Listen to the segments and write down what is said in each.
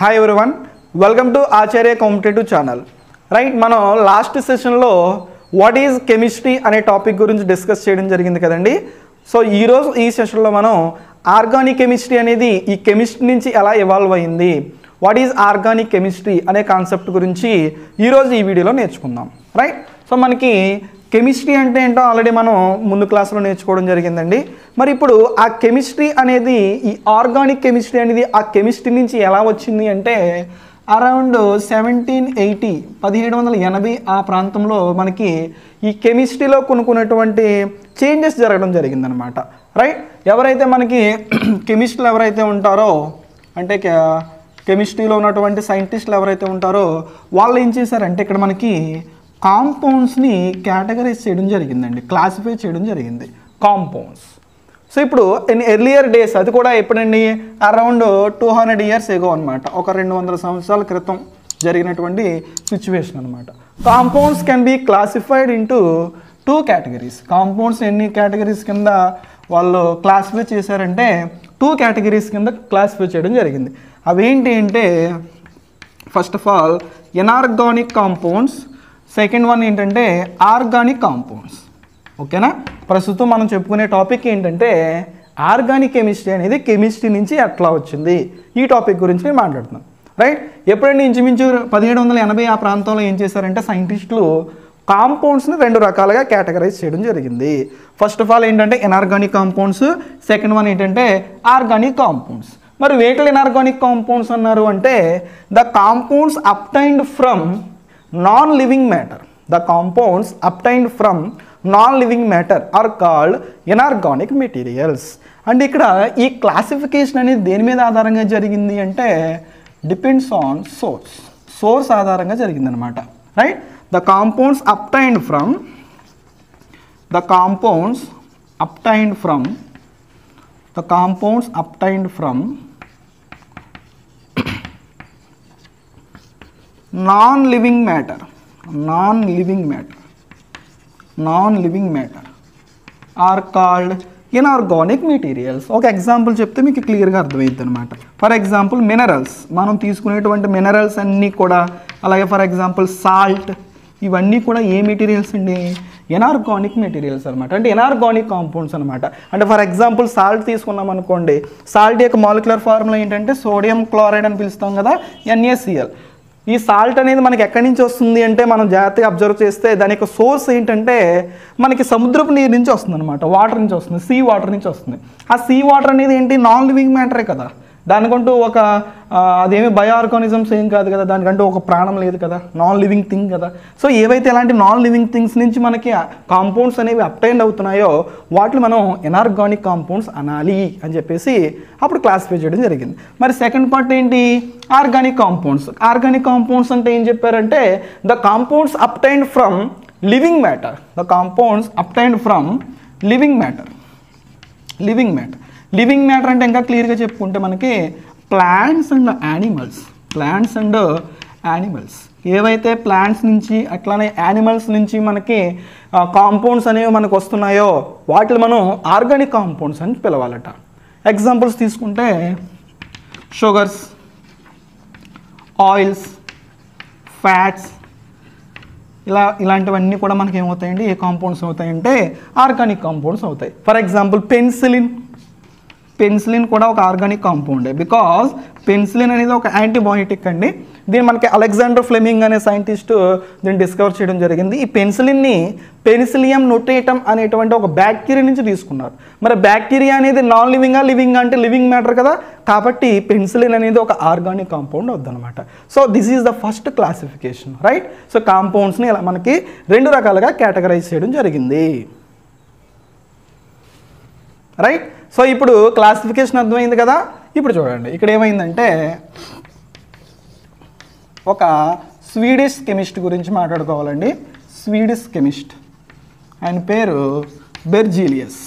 Hi everyone welcome to Acharya competitive channel right మనం last సెషన్లో what is chemistry అనే topic గురించి డిస్కస్ చేయడం జరిగింది కదండి సో ఈరోజు ఈ సెషన్లో మనం ఆర్గానిక్ కెమిస్ట్రీ అనేది ఈ కెమిస్ట్రీ నుంచి ఎలా ఎవాల్వ్ అయింది వాట్ ఈజ్ ఆర్గానిక్ కెమిస్ట్రీ అనే కాన్సెప్ట్ గురించి ఈరోజు ఈ వీడియోలో నేర్చుకుందాం రైట్ సో మనకి కెమిస్ట్రీ అంటే ఏంటో ఆల్రెడీ మనం ముందు క్లాస్లో నేర్చుకోవడం జరిగిందండి మరి ఇప్పుడు ఆ కెమిస్ట్రీ అనేది ఈ ఆర్గానిక్ కెమిస్ట్రీ అనేది ఆ కెమిస్ట్రీ నుంచి ఎలా వచ్చింది అంటే అరౌండ్ సెవెంటీన్ ఎయిటీ పదిహేడు వందల ఎనభై ఆ ప్రాంతంలో మనకి ఈ కెమిస్ట్రీలో కొనుక్కున్నటువంటి చేంజెస్ జరగడం జరిగిందనమాట రైట్ ఎవరైతే మనకి కెమిస్ట్రీలు ఎవరైతే ఉంటారో అంటే కె- కెమిస్ట్రీలో ఉన్నటువంటి సైంటిస్టులు ఎవరైతే ఉంటారో వాళ్ళు ఏం చేశారంటే ఇక్కడ మనకి కాంపౌండ్స్ని కేటగరైజ్ చేయడం జరిగిందండి క్లాసిఫై చేయడం జరిగింది కాంపౌండ్స్ సో ఇప్పుడు ఇన్ ఎర్లియర్ డేస్ అది కూడా ఎప్పుడండి around two hundred years ago అనమాట ఒక రెండు వందల సంవత్సరాల క్రితం జరిగినటువంటి సిచ్యువేషన్ అనమాట compounds can be classified into two categories compounds ఎన్ని కేటగిరీస్ కింద వాళ్ళు క్లాసిఫై చేశారంటే టూ కేటగిరీస్ కింద క్లాసిఫై చేయడం జరిగింది అవేంటి అంటే first of all inorganic compounds second one ఏంటంటే ఆర్గానిక్ కాంపౌండ్స్ ఓకేనా ప్రస్తుతం మనం చెప్పుకునే టాపిక్ ఏంటంటే ఆర్గానిక్ కెమిస్ట్రీ అనేది కెమిస్ట్రీ నుంచి ఎట్లా వచ్చింది ఈ టాపిక్ గురించి నేను మాట్లాడుతున్నాను రైట్ ఎప్పుడండి ఇంచుమించు పదిహేడు వందల ఎనభై ఆ ప్రాంతంలో ఏం చేశారంటే సైంటిస్టులు కాంపౌండ్స్ని రెండు రకాలుగా కేటగరైజ్ చేయడం జరిగింది ఫస్ట్ ఆఫ్ ఆల్ ఏంటంటే ఎనార్గానిక్ కాంపౌండ్స్ సెకండ్ వన్ ఏంటంటే ఆర్గానిక్ కాంపౌండ్స్ మరి వేటిల్ ఎనార్గానిక్ కాంపౌండ్స్ అన్నారు అంటే the compounds obtained from non living matter the compounds obtained from non living matter are called inorganic materials and ఇక్కడ ఈ క్లాసిఫికేషన్ అనేది దేని మీద ఆధారంగా జరిగింది అంటే డిపెండ్స్ ఆన్ సోర్స్ సోర్స్ ఆధారంగా జరిగిందనమాట right the compounds obtained from the compounds obtained from the compounds obtained from non living matter non living matter non living matter are called inorganic materials ఒక example చెప్తే మీకు క్లియర్గా అర్థమవుతుంది అనమాట for example minerals మనం తీసుకునేటువంటి మినరల్స్ అన్నీ కూడా అలాగే ఫర్ ఎగ్జాంపుల్ సాల్ట్ ఇవన్నీ కూడా ఏ మెటీరియల్స్ అండి ఎనార్గానిక్ మెటీరియల్స్ అనమాట అంటే ఎనార్గానిక్ కాంపౌండ్స్ అనమాట అంటే ఫర్ ఎగ్జాంపుల్ సాల్ట్ తీసుకున్నాం అనుకోండి సాల్ట్ యొక్క మాలిక్యులర్ ఫార్ములా ఏంటంటే సోడియం క్లోరైడ్ అని పిలుస్తాం కదా ఎన్ఏసిఎల్ ఈ సాల్ట్ అనేది మనకి ఎక్కడి నుంచి వస్తుంది అంటే మనం జాగ్రత్తగా అబ్జర్వ్ చేస్తే దాని యొక్క సోర్స్ ఏంటంటే మనకి సముద్రపు నీరు నుంచి వస్తుంది అనమాట వాటర్ నుంచి వస్తుంది సీ వాటర్ నుంచి వస్తుంది ఆ సీ వాటర్ అనేది ఏంటి నాన్ లివింగ్ మ్యాటరే కదా దానికంటూ ఒక ఆ, అదేమి బయో ఆర్గానిజమ్స్ ఏం కాదు కదా దానికంటూ ఒక ప్రాణం లేదు కదా నాన్ లివింగ్ థింగ్ కదా సో ఏవైతే ఇలాంటి నాన్ లివింగ్ థింగ్స్ నుంచి మనకి కాంపౌండ్స్ అనేవి అప్టైండ్ అవుతున్నాయో వాటిని మనం ఎనార్గానిక్ కాంపౌండ్స్ అనాలి అని చెప్పేసి అప్పుడు క్లాసిఫై చేయడం జరిగింది మరి సెకండ్ పార్ట్ ఏంటి ఆర్గానిక్ కాంపౌండ్స్ ఆర్గానిక్ కాంపౌండ్స్ అంటే ఏం చెప్పారంటే the compounds obtained from living matter the compounds obtained from living matter living matter living matter అంటే ఇంకా క్లియర్గా చెప్పుకుంటే మనకి plants and animals plants and animals ఏవైతే ప్లాంట్స్ నుంచి అట్లానే యానిమల్స్ నుంచి మనకి కాంపౌండ్స్ అనేవి మనకు వస్తున్నాయో వాటిని మనం ఆర్గానిక్ కాంపౌండ్స్ అని పిలవాలట ఎగ్జాంపుల్స్ తీసుకుంటే షుగర్స్ ఆయిల్స్ ఫ్యాట్స్ ఇలా ఇలాంటివన్నీ కూడా మనకి ఏమవుతాయండి ఏ కాంపౌండ్స్ అవుతాయంటే ఆర్గానిక్ కాంపౌండ్స్ అవుతాయి ఫర్ ఎగ్జాంపుల్ పెన్సిలిన్ పెన్సిలిన్ కూడా ఒక ఆర్గానిక్ కాంపౌండే బికాజ్ పెన్సిలిన్ అనేది ఒక యాంటీబయోటిక్ అండి దీన్ని మనకి అలెగ్జాండర్ ఫ్లెమింగ్ అనే సైంటిస్ట్ దీన్ని డిస్కవర్ చేయడం జరిగింది ఈ పెన్సిలిన్ని పెన్సిలియం నొటేటమ్ అనేటువంటి ఒక బ్యాక్టీరియా నుంచి తీసుకున్నారు మరి బ్యాక్టీరియా అనేది నాన్ లివింగా లివింగ్ అంటే లివింగ్ మ్యాటర్ కదా కాబట్టి పెన్సిలిన్ అనేది ఒక ఆర్గానిక్ కాంపౌండ్ వద్దనమాట so this is the first classification right so కాంపౌండ్స్ని ఇలా మనకి రెండు రకాలుగా కేటగరైజ్ చేయడం జరిగింది రైట్ సో ఇప్పుడు క్లాసిఫికేషన్ అర్థమైంది కదా ఇప్పుడు చూడండి ఇక్కడ ఏమైందంటే ఒక స్వీడిష్ కెమిస్ట్ గురించి మాట్లాడుకోవాలండి స్వీడిష్ కెమిస్ట్ ఆయన పేరు బెర్జీలియస్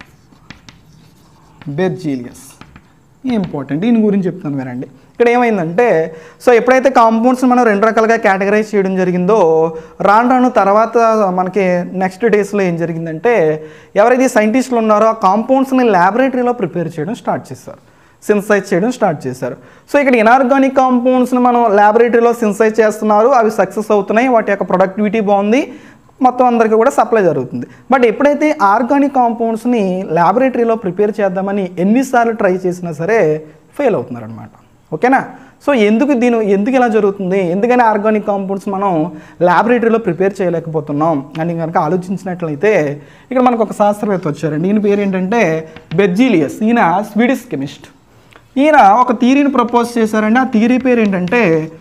బెర్జీలియస్ ఇంపార్టెంట్ దీని గురించి చెప్తాను వినండి ఇక్కడ ఏమైందంటే సో ఎప్పుడైతే కాంపౌండ్స్ మనం రెండు రకాలుగా కేటగరైజ్ చేయడం జరిగిందో రాను రాను తర్వాత మనకి నెక్స్ట్ డేస్లో ఏం జరిగిందంటే ఎవరైతే సైంటిస్టులు ఉన్నారో ఆ కాంపౌండ్స్ని ల్యాబొరేటరీలో ప్రిపేర్ చేయడం స్టార్ట్ చేస్తారు సింథసైజ్ చేయడం స్టార్ట్ చేశారు సో ఇక్కడ ఇనార్గానిక్ కాంపౌండ్స్ని మనం ల్యాబొరేటరీలో సింథసైజ్ చేస్తున్నారు అవి సక్సెస్ అవుతున్నాయి వాటి యొక్క ప్రొడక్టివిటీ బాగుంది మొత్తం అందరికీ కూడా సప్లై జరుగుతుంది బట్ ఎప్పుడైతే ఆర్గానిక్ కాంపౌండ్స్ని ల్యాబొరేటరీలో ప్రిపేర్ చేద్దామని ఎన్నిసార్లు ట్రై చేసినా సరే ఫెయిల్ అవుతున్నారనమాట ఓకేనా సో ఎందుకు దీని ఎందుకు ఇలా జరుగుతుంది ఎందుకని ఆర్గానిక్ కాంపౌండ్స్ మనం ల్యాబొరేటరీలో ప్రిపేర్ చేయలేకపోతున్నాం అని కనుక ఆలోచించినట్లయితే ఇక్కడ మనకు ఒక శాస్త్రవేత్త వచ్చారండి ఈయన పేరు ఏంటంటే బెర్జీలియస్ ఈయన స్వీడిష్ కెమిస్ట్ ఈయన ఒక థీరీని ప్రపోజ్ చేశారండి ఆ థీరీ పేరు ఏంటంటే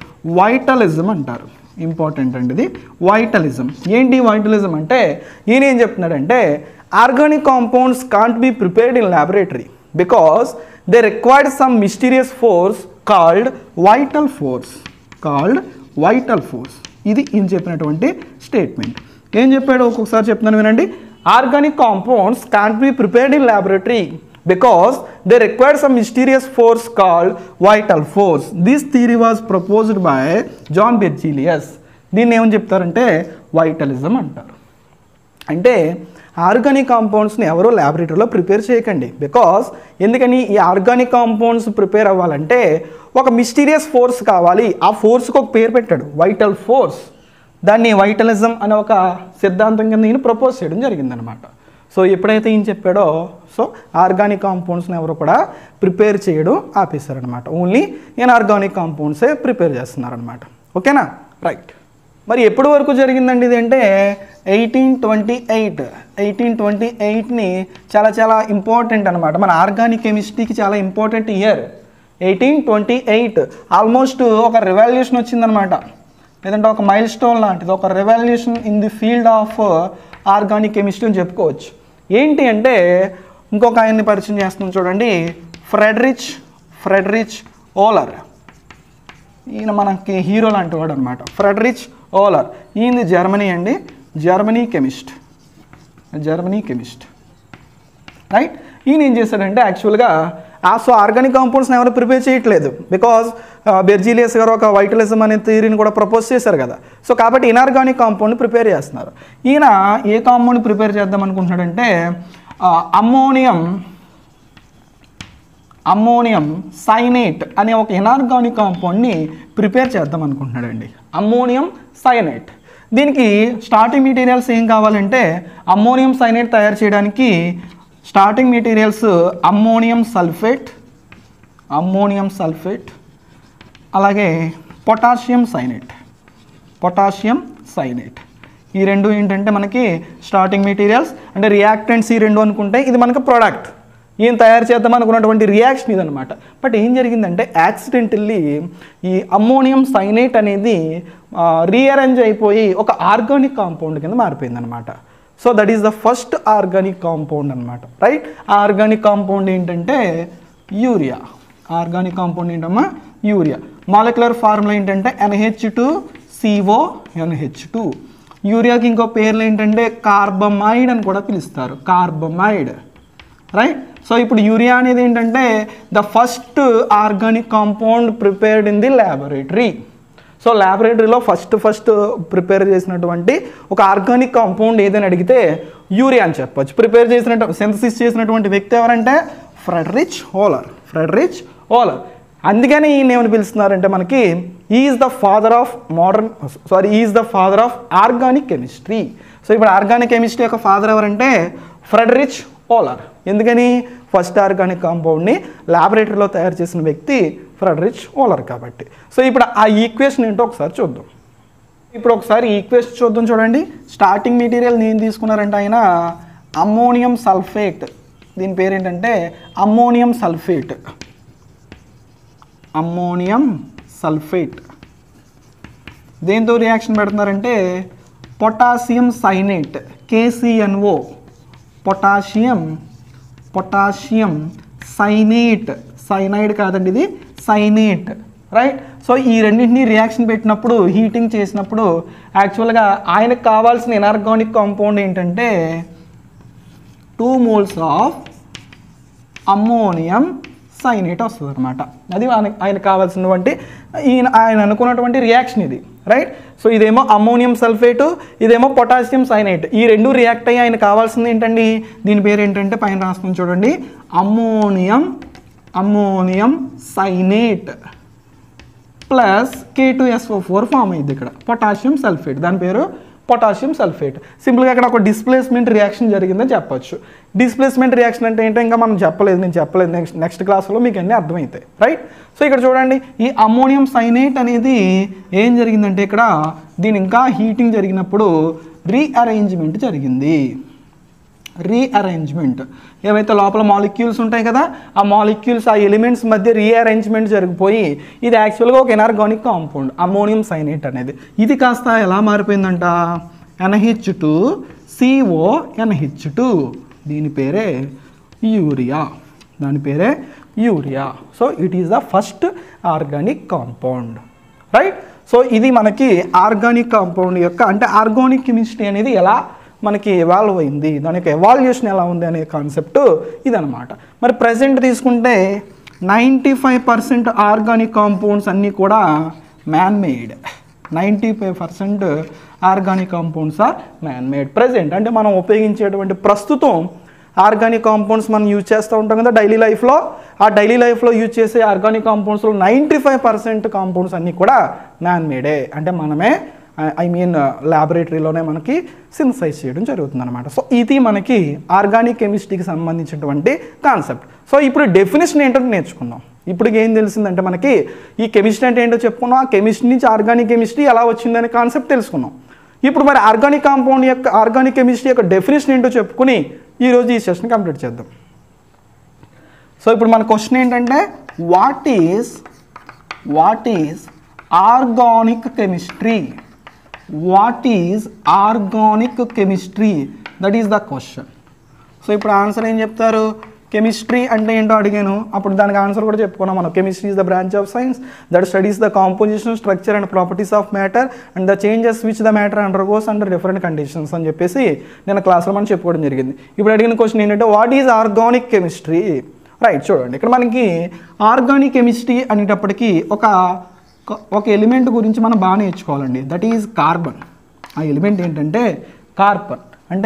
వైటలిజం అంటారు ఇంపార్టెంట్ అండి ఇది వైటలిజం ఏంటి వైటలిజం అంటే ఈయన ఏం చెప్తున్నాడంటే organic compounds can't be prepared in laboratory because they required some mysterious force called vital force called vital force ఇది ఈయన చెప్పినటువంటి స్టేట్మెంట్ ఏం చెప్పాడు ఒక్కొక్కసారి చెప్తున్నాను వినండి organic compounds can't be prepared in laboratory because they required some mysterious force called vital force. This theory was proposed by John Berzelius. దీన్ని ఏమని చెప్తారంటే వైటలిజం అంటారు అంటే ఆర్గానిక్ కాంపౌండ్స్ని ఎవరో ల్యాబొరేటరీలో ప్రిపేర్ చేయకండి బికాస్ ఎందుకని ఈ ఆర్గానిక్ కాంపౌండ్స్ ప్రిపేర్ అవ్వాలంటే ఒక మిస్టీరియస్ ఫోర్స్ కావాలి ఆ ఫోర్స్కి ఒక పేరు పెట్టాడు వైటల్ ఫోర్స్ దాన్ని వైటలిజం అనే ఒక సిద్ధాంతం కింద నేను ప్రపోజ్ చేయడం జరిగిందనమాట సో ఎప్పుడైతే ఈయన చెప్పాడో సో ఆర్గానిక్ కాంపౌండ్స్ని ఎవరు కూడా ప్రిపేర్ చేయడం ఆపేశారనమాట ఓన్లీ ఇన్ఆర్గానిక్ కాంపౌండ్సే ప్రిపేర్ చేస్తున్నారనమాట ఓకేనా రైట్ మరి ఎప్పటి వరకు జరిగిందండి ఇది అంటే eighteen twenty eight eighteen twenty ఎయిట్ని చాలా చాలా ఇంపార్టెంట్ అనమాట మన ఆర్గానిక్ కెమిస్ట్రీకి చాలా important year eighteen twenty eight almost ఒక రెవల్యూషన్ వచ్చిందనమాట లేదంటే ఒక మైల్ స్టోన్ లాంటిది ఒక revolution in the field of organic chemistry అని చెప్పుకోవచ్చు ఏంటి అంటే ఇంకొక ఆయన్ని పరిచయం చేస్తున్నాం చూడండి ఫ్రెడరిచ్ ఫ్రెడరిచ్ ఓలర్ ఈయన మనకి హీరో లాంటి వాడు అనమాట ఫ్రెడరిచ్ ఓలర్ ఈయనది జర్మనీ అండి Germany chemist Germany chemist right ఈయన ఏం చేశాడంటే యాక్చువల్గా ఆ సో ఆర్గానిక్ కాంపౌండ్స్ని ఎవరు ప్రిపేర్ చేయట్లేదు బికాజ్ బెర్జీలియస్ గారు ఒక వైటలిజం అనే థియరీని కూడా ప్రపోజ్ చేశారు కదా సో కాబట్టి ఇనార్గానిక్ కాంపౌండ్ని ప్రిపేర్ చేస్తున్నారు ఈయన ఏ కాంపౌండ్ ప్రిపేర్ చేద్దాం అనుకుంటున్నాడంటే అమ్మోనియం అమ్మోనియం సైనేట్ అనే ఒక ఇనార్గానిక్ కాంపౌండ్ని ప్రిపేర్ చేద్దాం అనుకుంటున్నాడండి అమ్మోనియం సైనేట్ దీనికి స్టార్టింగ్ మెటీరియల్స్ ఏం కావాలంటే అమ్మోనియం సైనేట్ తయారు చేయడానికి starting materials ammonium sulphate ammonium sulphate అలాగే పొటాషియం సైనేట్ పొటాషియం సైనేట్ ఈ రెండు ఏంటంటే మనకి స్టార్టింగ్ మెటీరియల్స్ అంటే రియాక్టెంట్స్ ఈ రెండు అనుకుంటే ఇది మనకి ప్రోడక్ట్ ఏం తయారు చేద్దాం అనుకున్నటువంటి రియాక్షన్ ఇదనమాట బట్ ఏం జరిగిందంటే యాక్సిడెంటల్లీ ఈ అమ్మోనియం సైనేట్ అనేది రీఅరేంజ్ అయిపోయి ఒక ఆర్గానిక్ కాంపౌండ్ కింద మారిపోయిందనమాట so that is the first organic compound అనమాట రైట్ ఆ ఆర్గానిక్ కాంపౌండ్ ఏంటంటే యూరియా ఆర్గానిక్ కాంపౌండ్ ఏంటమ్మా యూరియా మాలిక్యులర్ ఫార్ములా ఏంటంటే NH two CO NH two యూరియాకి ఇంకో పేర్లు ఏంటంటే కార్బమైడ్ అని కూడా పిలుస్తారు కార్బమైడ్ రైట్ సో ఇప్పుడు యూరియా అనేది ఏంటంటే the first organic compound prepared in the laboratory so ల్యాబొరేటరీలో ఫస్ట్ ఫస్ట్ ప్రిపేర్ చేసినటువంటి ఒక ఆర్గానిక్ కాంపౌండ్ ఏదైనా అడిగితే యూరియా అని చెప్పొచ్చు ప్రిపేర్ చేసినట్టు సింథసిస్ చేసినటువంటి వ్యక్తి ఎవరంటే ఫ్రెడరిచ్ హోలర్ ఫ్రెడరిచ్ హోలర్ అందుకని ఈయన ఏమని పిలుస్తున్నారంటే మనకి is the father of modern sorry is the father of organic chemistry so ఇప్పుడు ఆర్గానిక్ కెమిస్ట్రీ యొక్క ఫాదర్ ఎవరంటే ఫ్రెడరిచ్ ఓలర్ ఎందుకని ఫస్ట్ ఆర్గానిక్ కాంపౌండ్ని ల్యాబొరేటరీలో తయారు చేసిన వ్యక్తి ఫ్రెడరిచ్ ఓలర్ కాబట్టి సో ఇప్పుడు ఆ ఈక్వేషన్ ఏంటో ఒకసారి చూద్దాం ఇప్పుడు ఒకసారి ఈక్వేషన్ చూద్దాం చూడండి స్టార్టింగ్ మెటీరియల్ నేను తీసుకున్నారంటే ఆయన అమ్మోనియం సల్ఫేట్ దీని పేరు ఏంటంటే అమ్మోనియం సల్ఫేట్ అమ్మోనియం సల్ఫేట్ దేంతో రియాక్షన్ పెడుతున్నారంటే potassium cyanate KCNO potassium potassium cyanate cyanide కాదండి ఇది సైనేట్ రైట్ సో ఈ రెండింటిని రియాక్షన్ పెట్టినప్పుడు హీటింగ్ చేసినప్పుడు యాక్చువల్గా ఆయనకు కావాల్సిన ఇనార్గానిక్ కాంపౌండ్ ఏంటంటే two moles of ammonium cyanate వస్తుంది అనమాట అది ఆయన ఆయన కావాల్సినటువంటి ఈయన ఆయన అనుకున్నటువంటి రియాక్షన్ ఇది రైట్ సో ఇదేమో అమ్మోనియం సల్ఫేటు ఇదేమో పొటాషియం సైనైట్ ఈ రెండు రియాక్ట్ అయ్యి ఆయన కావాల్సింది ఏంటండి దీని పేరు ఏంటంటే పైన రాస్తుంది చూడండి ammonium ammonium cyanate plus K two SO four form అయింది ఇక్కడ పొటాషియం సల్ఫేట్ దాని పేరు పొటాషియం సల్ఫేట్ సింపుల్గా ఇక్కడ ఒక డిస్ప్లేస్మెంట్ రియాక్షన్ జరిగిందని చెప్పొచ్చు డిస్ప్లేస్మెంట్ రియాక్షన్ అంటే ఏంటో ఇంకా మనం చెప్పలేదు నేను చెప్పలేదు నెక్స్ట్ నెక్స్ట్ క్లాస్లో మీకు అన్నీ అర్థమవుతాయి రైట్ సో ఇక్కడ చూడండి ఈ అమ్మోనియం సైనేట్ అనేది ఏం జరిగిందంటే ఇక్కడ దీని ఇంకా హీటింగ్ జరిగినప్పుడు రీఅరేంజ్మెంట్ జరిగింది రీఅరేంజ్మెంట్ ఏవైతే లోపల మాలిక్యూల్స్ ఉంటాయి కదా ఆ మాలిక్యూల్స్ ఆ ఎలిమెంట్స్ మధ్య రీఅరేంజ్మెంట్ జరిగిపోయి ఇది యాక్చువల్గా ఒక ఎనార్గానిక్ కాంపౌండ్ అమోనియం సైనేట్ అనేది ఇది కాస్త ఎలా మారిపోయిందంట NH two CO NH two దీని పేరే యూరియా దాని పేరే urea so it is the first organic compound right so ఇది మనకి ఆర్గానిక్ కాంపౌండ్ యొక్క అంటే ఆర్గానిక్ కెమిస్ట్రీ అనేది ఎలా మనకి ఎవాల్వ్ అయింది దాని యొక్క ఎవాల్యుయేషన్ ఎలా ఉంది అనే కాన్సెప్ట్ ఇదనమాట మరి ప్రజెంట్ తీసుకుంటే ninety five percent organic compounds అన్నీ కూడా man made ninety five percent organic compounds are man made present అంటే మనం ఉపయోగించేటువంటి ప్రస్తుతం ఆర్గానిక్ కాంపౌండ్స్ మనం యూజ్ చేస్తూ ఉంటాం కదా డైలీ లైఫ్లో ఆ డైలీ లైఫ్లో యూజ్ చేసే ఆర్గానిక్ కాంపౌండ్స్లో నైంటీ ఫైవ్ పర్సెంట్ కాంపౌండ్స్ అన్నీ కూడా మ్యాన్ మేడే అంటే మనమే ఐ మీన్ ల్యాబొరేటరీలోనే మనకి సింథసైజ్ చేయడం జరుగుతుంది అనమాట సో ఇది మనకి ఆర్గానిక్ కెమిస్ట్రీకి సంబంధించినటువంటి కాన్సెప్ట్ సో ఇప్పుడు డెఫినేషన్ ఏంటో నేర్చుకుందాం ఇప్పుడు ఏం తెలిసిందంటే మనకి ఈ కెమిస్ట్రీ అంటే ఏంటో చెప్పుకున్నాం ఆ కెమిస్ట్రీ నుంచి ఆర్గానిక్ కెమిస్ట్రీ ఎలా వచ్చిందనే కాన్సెప్ట్ తెలుసుకున్నాం ఇప్పుడు మరి ఆర్గానిక్ కాంపౌండ్ యొక్క ఆర్గానిక్ కెమిస్ట్రీ యొక్క డెఫినేషన్ ఏంటో చెప్పుకుని ఈరోజు ఈ సెషన్ కంప్లీట్ చేద్దాం సో ఇప్పుడు మన క్వశ్చన్ ఏంటంటే what is what is organic chemistry what is organic chemistry that is the question so ఇప్పుడు ఆన్సర్ ఏం చెప్తారు కెమిస్ట్రీ అంటే ఏంటో అడిగాను అప్పుడు దానికి ఆన్సర్ కూడా చెప్పుకున్నాం మనం chemistry is the branch of science that studies the composition structure and properties of matter and the changes which the matter undergoes under different conditions అని చెప్పేసి నేను క్లాస్లో మనం చెప్పుకోవడం జరిగింది ఇప్పుడు అడిగిన క్వశ్చన్ ఏంటంటే what is organic chemistry right చూడండి ఇక్కడ మనకి ఆర్గానిక్ కెమిస్ట్రీ అనేటప్పటికీ ఒక ఒక ఎలిమెంట్ గురించి మనం బాగా నేర్చుకోవాలండి దట్ ఈజ్ కార్బన్ ఆ ఎలిమెంట్ ఏంటంటే కార్బన్ అంటే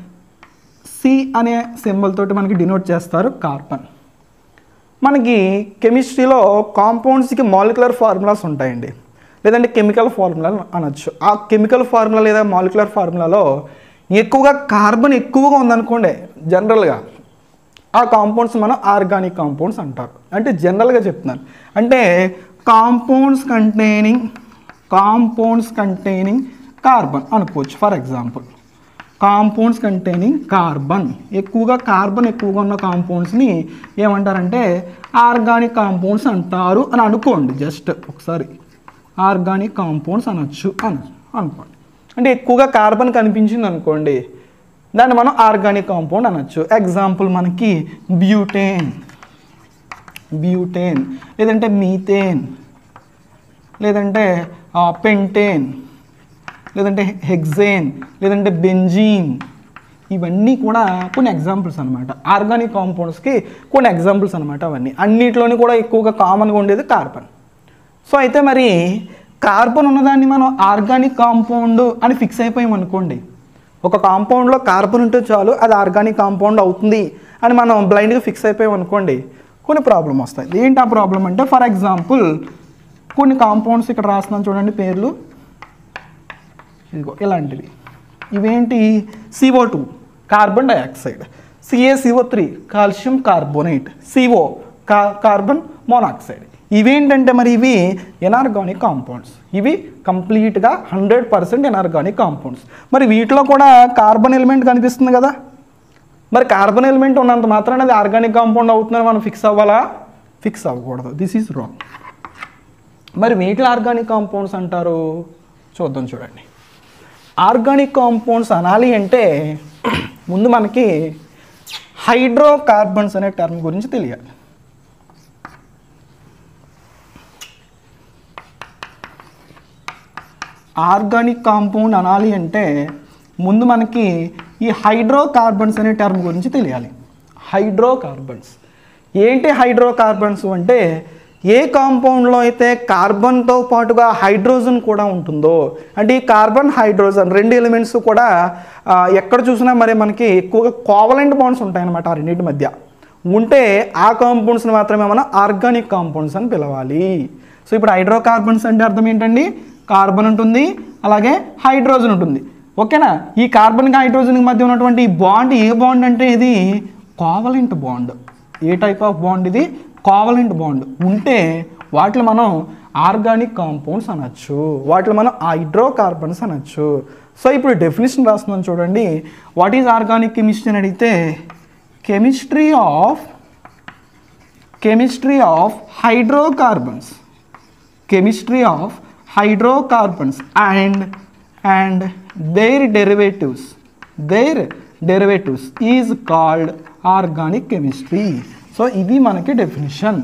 సి అనే సింబల్ తోటి మనకి డినోట్ చేస్తారు కార్బన్ మనకి కెమిస్ట్రీలో కాంపౌండ్స్కి మాలిక్యులర్ ఫార్ములాస్ ఉంటాయండి లేదంటే కెమికల్ ఫార్ములా అనొచ్చు ఆ కెమికల్ ఫార్ములా లేదా మాలిక్యులర్ ఫార్ములాలో ఎక్కువగా కార్బన్ ఎక్కువగా ఉందనుకోండి జనరల్గా ఆ కాంపౌండ్స్ మనం ఆర్గానిక్ కాంపౌండ్స్ అంటారు అంటే జనరల్గా చెప్తున్నాను అంటే compounds containing compounds containing carbon అనుకోవచ్చు for example compounds containing carbon ఎక్కువగా కార్బన్ ఎక్కువగా ఉన్న కాంపౌండ్స్ని ఏమంటారంటే ఆర్గానిక్ కాంపౌండ్స్ అంటారు అని అనుకోండి జస్ట్ ఒకసారి ఆర్గానిక్ కాంపౌండ్స్ అనొచ్చు అని అనుకోండి అంటే ఎక్కువగా కార్బన్ కనిపించింది అనుకోండి దాన్ని మనం ఆర్గానిక్ కాంపౌండ్ అనొచ్చు ఎగ్జాంపుల్ మనకి బ్యూటేన్ బ్యూటేన్ లేదంటే మీథేన్ లేదంటే పెంటేన్ లేదంటే హెగ్జేన్ లేదంటే బెంజీన్ ఇవన్నీ కూడా కొన్ని ఎగ్జాంపుల్స్ అనమాట ఆర్గానిక్ కాంపౌండ్స్కి కొన్ని ఎగ్జాంపుల్స్ అనమాట అవన్నీ అన్నిట్లోని కూడా ఎక్కువగా కామన్గా ఉండేది కార్బన్ సో అయితే మరి కార్బన్ ఉన్నదాన్ని మనం ఆర్గానిక్ కాంపౌండ్ అని ఫిక్స్ అయిపోయాం అనుకోండి ఒక కాంపౌండ్లో కార్బన్ ఉంటే చాలు అది ఆర్గానిక్ కాంపౌండ్ అవుతుంది అని మనం బ్లైండ్గా ఫిక్స్ అయిపోయాం అనుకోండి కొన్ని ప్రాబ్లం వస్తాయి ఏంటి ఆ ప్రాబ్లం అంటే ఫర్ ఎగ్జాంపుల్ కొన్ని కాంపౌండ్స్ ఇక్కడ రాస్తున్నాను చూడండి పేర్లు ఇదిగో ఇలాంటివి ఇవేంటి CO two carbon dioxide CaCO three calcium carbonate CO కా కార్బన్ మోనాక్సైడ్ ఇవేంటంటే మరి ఇవి ఎనార్గానిక్ కాంపౌండ్స్ ఇవి కంప్లీట్గా హండ్రెడ్ పర్సెంట్ ఎనార్గానిక్ కాంపౌండ్స్ మరి వీటిలో కూడా కార్బన్ ఎలిమెంట్ కనిపిస్తుంది కదా మరి కార్బన్ ఎలిమెంట్ ఉన్నంత మాత్రాన అది ఆర్గానిక్ కాంపౌండ్ అవుతుందని మనం ఫిక్స్ అవ్వాలా ఫిక్స్ అవ్వకూడదు దిస్ ఈజ్ రాంగ్ మరి వీటిలో ఆర్గానిక్ కాంపౌండ్స్ అంటారు చూద్దాం చూడండి ఆర్గానిక్ కాంపౌండ్స్ అనాలి అంటే ముందు మనకి హైడ్రోకార్బన్స్ అనే టర్మ్ గురించి తెలియాలి ఆర్గానిక్ కాంపౌండ్ అనాలి అంటే ముందు మనకి ఈ హైడ్రోకార్బన్స్ అనే టర్మ్ గురించి తెలియాలి హైడ్రోకార్బన్స్ ఏంటి హైడ్రోకార్బన్స్ అంటే ఏ కాంపౌండ్లో అయితే కార్బన్తో పాటుగా హైడ్రోజన్ కూడా ఉంటుందో అంటే ఈ కార్బన్ హైడ్రోజన్ రెండు ఎలిమెంట్స్ కూడా ఆ, ఎక్కడ చూసినా మరి మనకి ఎక్కువగా కోవలెంట్ బాండ్స్ ఉంటాయన్నమాట ఆ రెండింటి మధ్య ఉంటే ఆ కాంపౌండ్స్ని మాత్రమే మనం ఆర్గానిక్ కాంపౌండ్స్ అని పిలవాలి సో ఇప్పుడు హైడ్రోకార్బన్స్ అంటే అర్థం ఏంటండి కార్బన్ ఉంటుంది అలాగే హైడ్రోజన్ ఉంటుంది ఓకేనా ఈ కార్బన్కి హైడ్రోజన్కి మధ్య ఉన్నటువంటి ఈ బాండ్ ఏ బాండ్ అంటే ఇది కోవలెంట్ బాండ్ ఏ టైప్ ఆఫ్ బాండ్ ఇది కోవలెంట్ బాండ్ ఉంటే వాటిని మనం ఆర్గానిక్ కాంపౌండ్స్ అనొచ్చు వాటిని మనం హైడ్రోకార్బన్స్ అనొచ్చు సో ఇప్పుడు డెఫినేషన్ రాస్తున్నాను చూడండి వాట్ ఈజ్ ఆర్గానిక్ కెమిస్ట్రీ అని అడిగితే chemistry of chemistry of hydrocarbons chemistry of hydrocarbons and and their derivatives their derivatives is called organic chemistry so ఇది మనకి డెఫినేషన్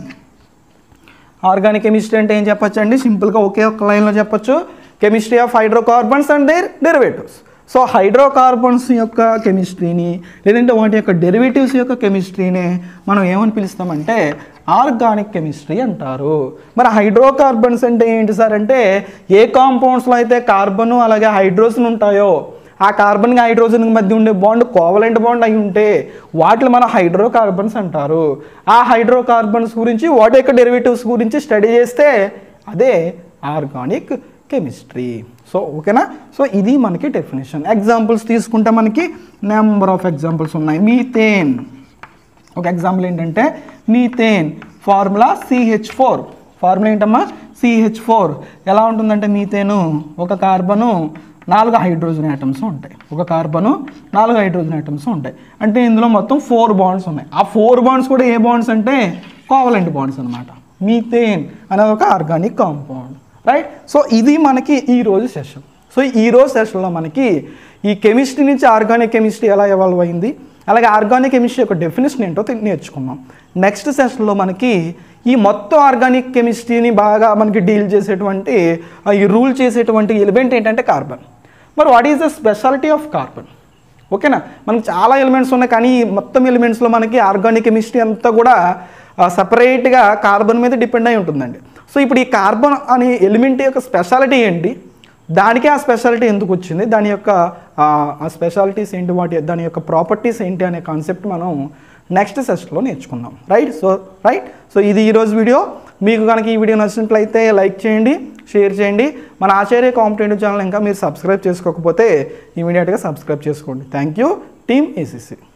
ఆర్గానిక్ కెమిస్ట్రీ అంటే ఏం చెప్పొచ్చు అండి సింపుల్గా ఒకే ఒక్క లైన్లో చెప్పొచ్చు chemistry of hydrocarbons and their derivatives so hydrocarbons యొక్క కెమిస్ట్రీని లేదంటే వాటి యొక్క డెరివేటివ్స్ యొక్క కెమిస్ట్రీని మనం ఏమని పిలుస్తామంటే ఆర్గానిక్ కెమిస్ట్రీ అంటారు మరి హైడ్రోకార్బన్స్ అంటే ఏంటి సార్ అంటే ఏ కాంపౌండ్స్లో అయితే కార్బన్ అలాగే హైడ్రోజన్ ఉంటాయో ఆ కార్బన్కి హైడ్రోజన్కి మధ్య ఉండే బాండ్ కోవలెంట్ బాండ్ అయి ఉంటే వాటిని మన హైడ్రోకార్బన్స్ అంటారు ఆ హైడ్రోకార్బన్స్ గురించి వాటి యొక్క డెరివేటివ్స్ గురించి స్టడీ చేస్తే అదే ఆర్గానిక్ కెమిస్ట్రీ సో ఓకేనా సో ఇది మనకి డెఫినేషన్ ఎగ్జాంపుల్స్ తీసుకుంటే మనకి నెంబర్ ఆఫ్ ఎగ్జాంపుల్స్ ఉన్నాయి మీథేన్ ఒక ఎగ్జాంపుల్ ఏంటంటే methane formula CH four formula ఏంటమ్మా సిహెచ్ ఫోర్ ఎలా ఉంటుందంటే మీథేను ఒక కార్బను నాలుగు హైడ్రోజన్ ఐటమ్స్ ఉంటాయి ఒక కార్బను నాలుగు హైడ్రోజన్ ఐటమ్స్ ఉంటాయి అంటే ఇందులో మొత్తం ఫోర్ బాండ్స్ ఉన్నాయి ఆ ఫోర్ బాండ్స్ కూడా ఏ బాండ్స్ అంటే కోవలెంట్ బాండ్స్ అనమాట మీథేన్ అనేది ఒక ఆర్గానిక్ కాంపౌండ్ రైట్ సో ఇది మనకి ఈ రోజు సెషన్ సో ఈ రోజు సెషన్లో మనకి ఈ కెమిస్ట్రీ నుంచి ఆర్గానిక్ కెమిస్ట్రీ ఎలా ఎవాల్వ్ అయింది అలాగే ఆర్గానిక్ కెమిస్ట్రీ యొక్క డెఫినేషన్ ఏంటో తె- నేర్చుకున్నాం నెక్స్ట్ సెషన్లో మనకి ఈ మొత్తం ఆర్గానిక్ కెమిస్ట్రీని బాగా మనకి డీల్ చేసేటువంటి ఆ, ఈ రూల్ చేసేటువంటి ఎలిమెంట్ ఏంటంటే కార్బన్ మరి what is the speciality of carbon ఓకేనా మనకి చాలా ఎలిమెంట్స్ ఉన్నాయి కానీ ఈ మొత్తం ఎలిమెంట్స్లో మనకి ఆర్గానిక్ కెమిస్ట్రీ అంతా కూడా సపరేట్గా కార్బన్ మీద డిపెండ్ అయి ఉంటుందండి సో ఇప్పుడు ఈ కార్బన్ అనే ఎలిమెంట్ యొక్క స్పెషాలిటీ ఏంటి దానికి ఆ స్పెషాలిటీ ఎందుకు వచ్చింది దాని యొక్క ఆ, ఆ స్పెషాలిటీస్ ఏంటి వాటి దాని యొక్క ప్రాపర్టీస్ ఏంటి అనే కాన్సెప్ట్ మనం నెక్స్ట్ సెషన్లో నేర్చుకుందాం రైట్ సో రైట్ సో ఇది ఈరోజు వీడియో మీకు కనుక ఈ వీడియో నచ్చినట్లయితే లైక్ చేయండి షేర్ చేయండి మన ఆచార్య కాంపిటేటివ్ ఛానల్ ఇంకా మీరు సబ్స్క్రైబ్ చేసుకోకపోతే ఇమీడియట్గా సబ్స్క్రైబ్ చేసుకోండి థ్యాంక్ యూ టీమ్ ఏసీసీ